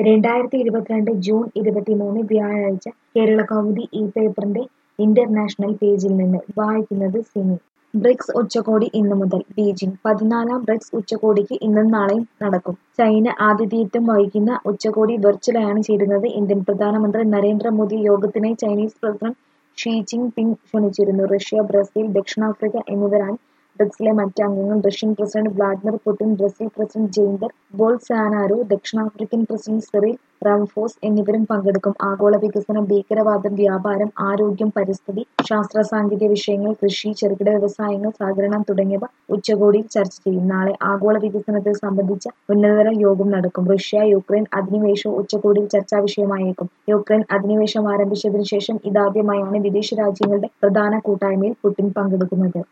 രണ്ടായിരത്തി ഇരുപത്തിരണ്ട് ജൂൺ ഇരുപത്തിമൂന്ന് വ്യാഴാഴ്ച കേരളകൗമുദി ഈ പേപ്പറിന്റെ ഇന്റർനാഷണൽ പേജിൽ നിന്ന് വായിക്കുന്നത് സിനി ബ്രിക്സ് ഉച്ചകോടി ഇന്നു മുതൽ ബീജിംഗ് പതിനാലാം ബ്രിക്സ് ഉച്ചകോടിക്ക് ഇന്നും നാളെയും നടക്കും ചൈന ആതിഥേയത്വം വഹിക്കുന്ന ഉച്ചകോടി വെർച്വലായാണ് ചേരുന്നത് ഇന്ത്യൻ പ്രധാനമന്ത്രി നരേന്ദ്രമോദി യോഗത്തിനായി ചൈനീസ് പ്രസിഡന്റ് ഷീ ജിൻ പിങ് ക്ഷണിച്ചിരുന്നു റഷ്യ ബ്രസീൽ ദക്ഷിണാഫ്രിക്ക എന്നിവരാണ് ബ്രിക്സിലെ മറ്റ് അംഗങ്ങൾ Russian president Vladimir Putin Brazil president ജെയിന്ദർ Bolsonaro ദക്ഷിണാഫ്രിക്കൻ പ്രസിഡന്റ് സിറിൽ റാംഫോസ് എന്നിവരും പങ്കെടുക്കും ആഗോള വികസനം ഭീകരവാദം വ്യാപാരം ആരോഗ്യം പരിസ്ഥിതി ശാസ്ത്ര സാങ്കേതിക വിഷയങ്ങൾ കൃഷി ചെറുകിട വ്യവസായങ്ങൾ സഹകരണം തുടങ്ങിയവ ഉച്ചകോടിയിൽ ചർച്ച ചെയ്യും നാളെ ആഗോള വികസനത്തെ സംബന്ധിച്ച ഉന്നതതല യോഗം നടക്കും റഷ്യ യുക്രൈൻ അധിനിവേശവും ഉച്ചകോടിയിൽ ചർച്ചാ വിഷയമായേക്കും യുക്രൈൻ അധിനിവേശം ആരംഭിച്ചതിനു ശേഷം ഇതാദ്യമായാണ് വിദേശ രാജ്യങ്ങളുടെ പ്രധാന കൂട്ടായ്മയിൽ പുടിൻ പങ്കെടുക്കുന്നത്